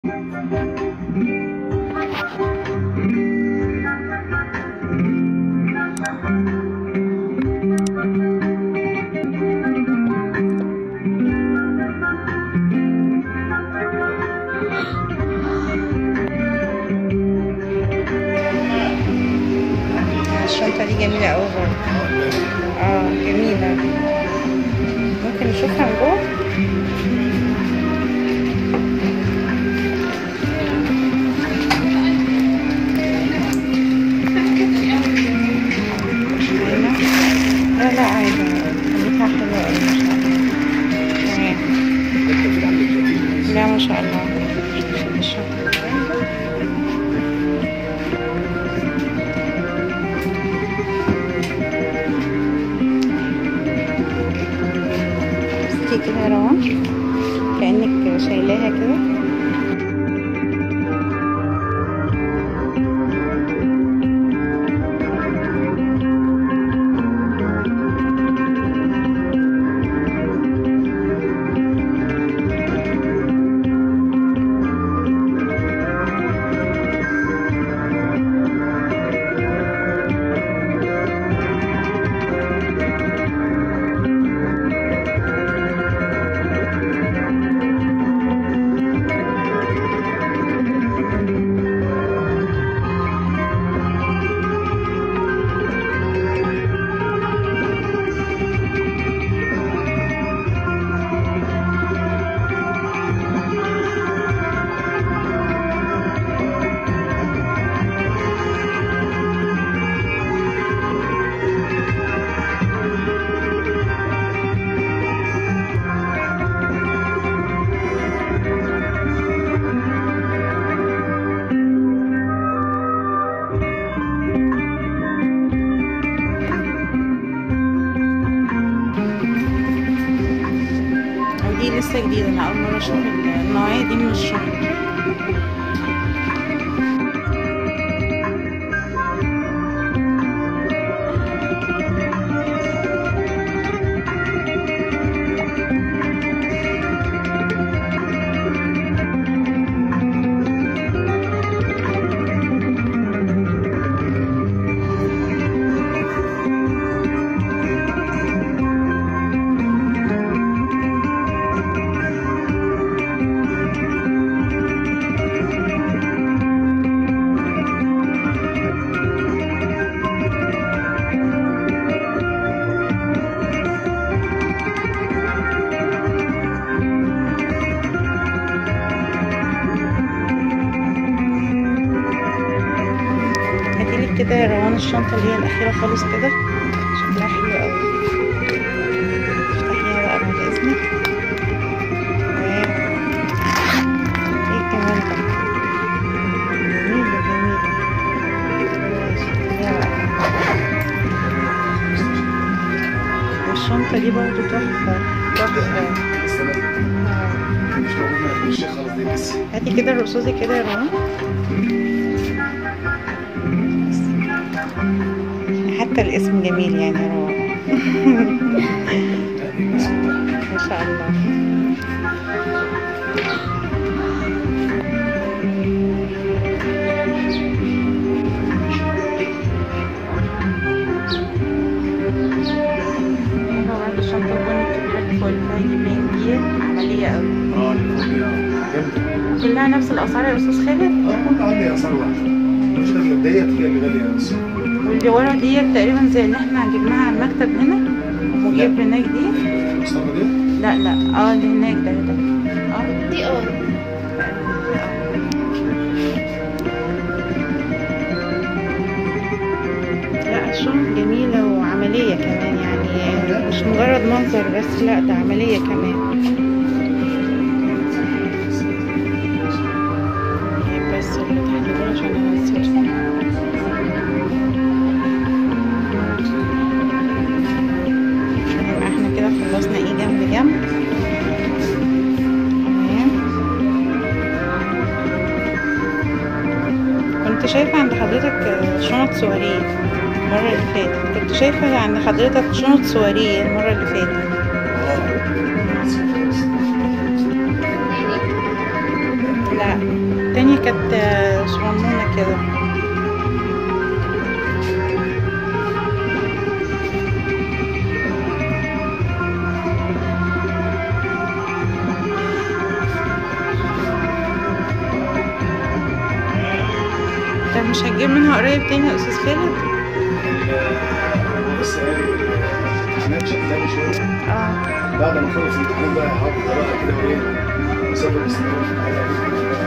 الشنطة دي جميلة أوي برضه اه جميلة ممكن نشوفها من جوه لا لا عادي خليتها حلوة أوي ما شاء الله تمام لا ما شاء الله الشنطة بصي كده يا روان كأنك شايلاها كده ودي لسه جديدة أنا أول مرة أشوف النوعية دي من الشنط هاتيلي كده يا روان الشنطة اللي هي الأخيرة خالص كده شكلها حلو أوي افتحيها بقى بعد إذنك تمام. ايه كمان ده جميلة جميلة ماشي افتحيها بقى والشنطة دي برضه تحفة تحفة مش موجود مش خلاص دي بس هاتي كده الرصاصي كده يا روان حتى الاسم جميل يعني يا روان ما شاء الله هو عنده الشنطة البني بتاعت فول فهي باين دي عملية أوي اه جامد كلها نفس الأسعار يا أستاذ خالد اه كل عندي اسعار واحده مش غير ديت هي اللي غاليه بس واللي ورا دي تقريبا زي اللي احنا جبناها على المكتب هنا وجيب هناك دي الاسطمه دي لا لا اه اللي هناك ده ده اه دي اه لا الشنط جميلة وعملية كمان يعني مش مجرد منظر بس لا ده عملية كمان بس اللي تحت دول عشان انزل يبقى احنا كده خلصنا ايه جنب جنب تمام كنت شايفة عند حضرتك شنط سواريه المرة اللي فاتت كنت شايفة عند حضرتك شنط سواريه المرة اللي فاتت لا التانية كانت آه، صغنونة كده طب مش هتجيب منها قريب تاني يا أستاذ خالد؟ هو بس قال لي الامتحانات شغاله شويه اه بعد ما اخلص الامتحان بقى هقعد بقى كده وايه اسافر استمرار في الحياه